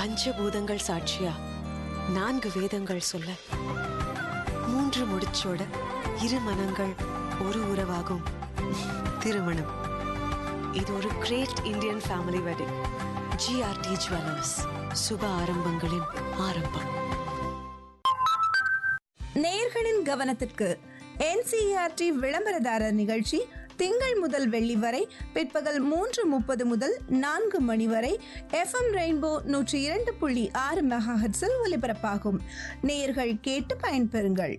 பஞ்சபூதங்கள் சாட்சியா நான்கு வேதங்கள் சொல்ல மூன்று முடிச்சோட இரு மனங்கள் ஒரு உறவாகும் திருமணம் இது ஒரு great Indian family wedding GRT Jewellers சுப ஆரம்பங்களின் ஆரம்பம் நேயர்களின் கவனத்திற்கு என்சிஆர்டி விளம்பரதாரர் நிகழ்ச்சி திங்கள் முதல் வெள்ளி வரை பிற்பகல் மூன்று முப்பது முதல் நான்கு மணி வரை எஃப்எம் ரெயின்போ நூற்றி இரண்டு புள்ளி ஆறு மெகாஹெட்ஸில் ஒலிபரப்பாகும் நேயர்கள் கேட்டு பயன்பெறுங்கள்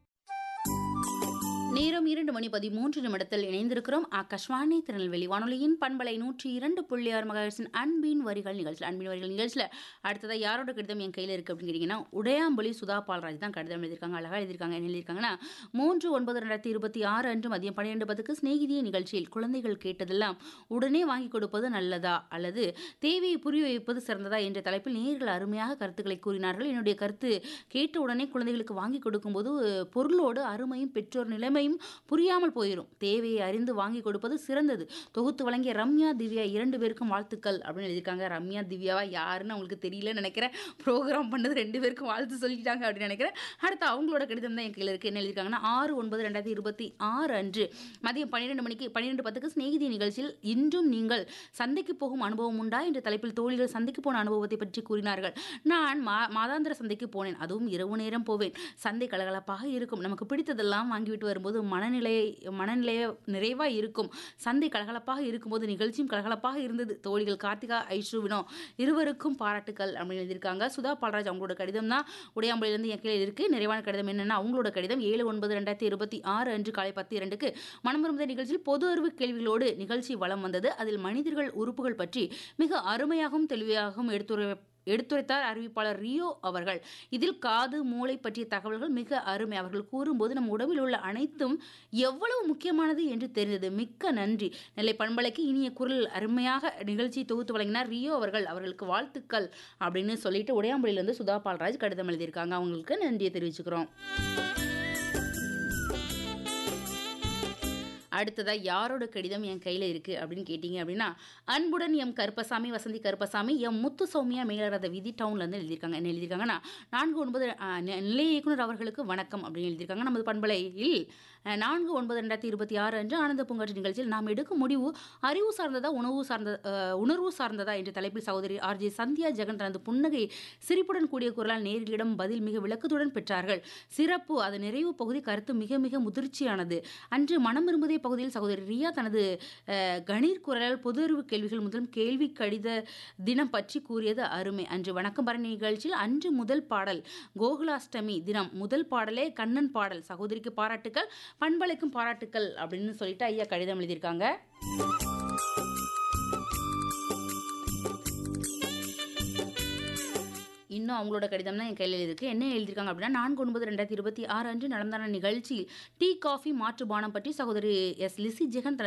நேரம் இரண்டு மணி பதிமூன்று நிமிடத்தில் இணைந்திருக்கிறோம் ஆகாஷ்வாணி திருநெல்வேலி வானொலியின் பண்பலை நூற்றி இரண்டு புள்ளி ஆறு மகாசின் அன்பின் வரிகள் நிகழ்ச்சியில் அன்பின் வரிகள் நிகழ்ச்சியில் அடுத்ததாக யாரோட கடிதம் என் கையில் இருக்குது அப்படின்னு கேட்டிங்கன்னா உடையாம்பொலி சுதா பால்ராஜ் தான் கடிதம் எழுதியிருக்காங்க அழகாக எழுதியிருக்காங்க என்ன எழுதியிருக்காங்கன்னா மூன்று ஒன்பது ரெண்டாயிரத்தி இருபத்தி ஆறு அன்று மதியம் பன்னிரெண்டு பத்துக்கு சிநேகிதிய நிகழ்ச்சியில் குழந்தைகள் கேட்டதெல்லாம் உடனே வாங்கி கொடுப்பது நல்லதா அல்லது தேவையை புரிய வைப்பது சிறந்ததா என்ற தலைப்பில் நேர்கள் அருமையாக கருத்துக்களை கூறினார்கள் என்னுடைய கருத்து கேட்ட உடனே குழந்தைகளுக்கு வாங்கி கொடுக்கும்போது பொருளோடு அருமையும் பெற்றோர் நிலைமையும் புரியாமல் போயிடும் தேவையை அறிந்து வாங்கி கொடுப்பது சிறந்தது தொகுத்து வழங்கிய ரம்யா திவ்யா இரண்டு பேருக்கும் வாழ்த்துக்கள் அப்படின்னு எழுதியிருக்காங்க ரம்யா திவ்யாவா யாருன்னு அவங்களுக்கு தெரியலன்னு நினைக்கிறேன் ப்ரோக்ராம் பண்ணது ரெண்டு பேருக்கும் வாழ்த்து சொல்லிட்டாங்க அப்படின்னு நினைக்கிறேன் அடுத்து அவங்களோட கடிதம் தான் என் கையில் இருக்குது என்ன எழுதியிருக்காங்கன்னா ஆறு ஒன்பது ரெண்டாயிரத்தி இருபத்தி ஆறு அன்று மதியம் பன்னிரெண்டு மணிக்கு பன்னிரெண்டு பத்துக்கு சிநேகிதி நிகழ்ச்சியில் இன்றும் நீங்கள் சந்தைக்கு போகும் அனுபவம் உண்டா என்ற தலைப்பில் தோழிகள் சந்தைக்கு போன அனுபவத்தை பற்றி கூறினார்கள் நான் மா மாதாந்திர சந்தைக்கு போனேன் அதுவும் இரவு நேரம் போவேன் சந்தை கலகலப்பாக இருக்கும் நமக்கு பிடித்ததெல்லாம் வாங்கிவிட்டு வரும்போது மனநிலை மனநிலைய நிறைவாக இருக்கும் சந்தை கலகலப்பாக இருக்கும்போது நிகழ்ச்சியும் கலகலப்பாக இருந்தது தோழிகள் கார்த்திகா ஐஷு வினோ இருவருக்கும் பாராட்டுக்கள் அப்படின்னு எழுதியிருக்காங்க சுதா பால்ராஜ் அவங்களோட கடிதம் தான் உடையாம்புலியிலிருந்து என் கையில் இருக்குது நிறைவான கடிதம் என்னென்னா அவங்களோட கடிதம் ஏழு ஒன்பது ரெண்டாயிரத்தி இருபத்தி ஆறு அன்று காலை பத்து இரண்டுக்கு மனமருந்த நிகழ்ச்சியில் பொது அறிவு கேள்விகளோடு நிகழ்ச்சி வலம் வந்தது அதில் மனிதர்கள் உறுப்புகள் பற்றி மிக அருமையாகவும் தெளிவாகவும் எடுத்துரை எடுத்துரைத்தார் அறிவிப்பாளர் ரியோ அவர்கள் இதில் காது மூளை பற்றிய தகவல்கள் மிக அருமை அவர்கள் கூறும்போது நம் உடம்பில் உள்ள அனைத்தும் எவ்வளவு முக்கியமானது என்று தெரிந்தது மிக்க நன்றி நெல்லை பண்பலைக்கு இனிய குரல் அருமையாக நிகழ்ச்சி தொகுத்து வழங்கினார் ரியோ அவர்கள் அவர்களுக்கு வாழ்த்துக்கள் அப்படின்னு சொல்லிட்டு உடையாம்புலியிலிருந்து சுதா பால்ராஜ் கடிதம் எழுதியிருக்காங்க அவங்களுக்கு நன்றியை தெரிவிச்சுக்கிறோம் அடுத்ததா யாரோட கடிதம் என் கையில் இருக்குது அப்படின்னு கேட்டிங்க அப்படின்னா அன்புடன் எம் கருப்பசாமி வசந்தி கருப்பசாமி எம் முத்து சௌமியா மேலரத விதி டவுன்லேருந்து எழுதியிருக்காங்க என்ன எழுதியிருக்காங்கன்னா நான்கு ஒன்பது அஹ், நி- நிலைய இயக்குனர் அவர்களுக்கு வணக்கம் அப்படின்னு எழுதியிருக்காங்க நமது பண்பலையில் அஹ், நான்கு ஒன்பது ரெண்டாயிரத்தி இருபத்தி ஆறு அன்று ஆனந்த பூங்காற்று நிகழ்ச்சியில் நாம் எடுக்கும் முடிவு அறிவு சார்ந்ததா உணவு சார்ந்த அஹ், உணர்வு சார்ந்ததா என்ற தலைப்பில் சகோதரி ஆர்ஜே சந்தியா ஜெகன் தனது புன்னகை சிரிப்புடன் கூடிய குரலால் நேர்களிடம் பதில் மிக விளக்கத்துடன் பெற்றார்கள் சிறப்பு அது நிறைவு பகுதி கருத்து மிக மிக முதிர்ச்சியானது அன்று மனம் விரும்புதே பகுதியில் சகோதரி ரியா தனது அஹ், கணீர் குரலால் பொது அறிவு கேள்விகள் முதலும் கேள்வி கடித தினம் பற்றி கூறியது அருமை அன்று வணக்கம் பரணி நிகழ்ச்சியில் அன்று முதல் பாடல் கோகுலாஷ்டமி தினம் முதல் பாடலே கண்ணன் பாடல் சகோதரிக்கு பாராட்டுக்கள் பண்பலைக்கும் பாராட்டுக்கள் அப்படின்னு சொல்லிட்டு ஐயா கடிதம் எழுதியிருக்காங்க இன்னும் அவங்களோட கடிதம் தான் என் கையில் இருக்கு என்ன எழுதியிருக்காங்க அப்படின்னா நான்கு ஒன்பது ரெண்டாயிரத்தி இருபத்தி ஆறு அன்று நடந்தான நிகழ்ச்சியில் டீ காஃபி மாற்று பானம் பற்றி சகோதரி எஸ் லிசி ஜெகன் தனது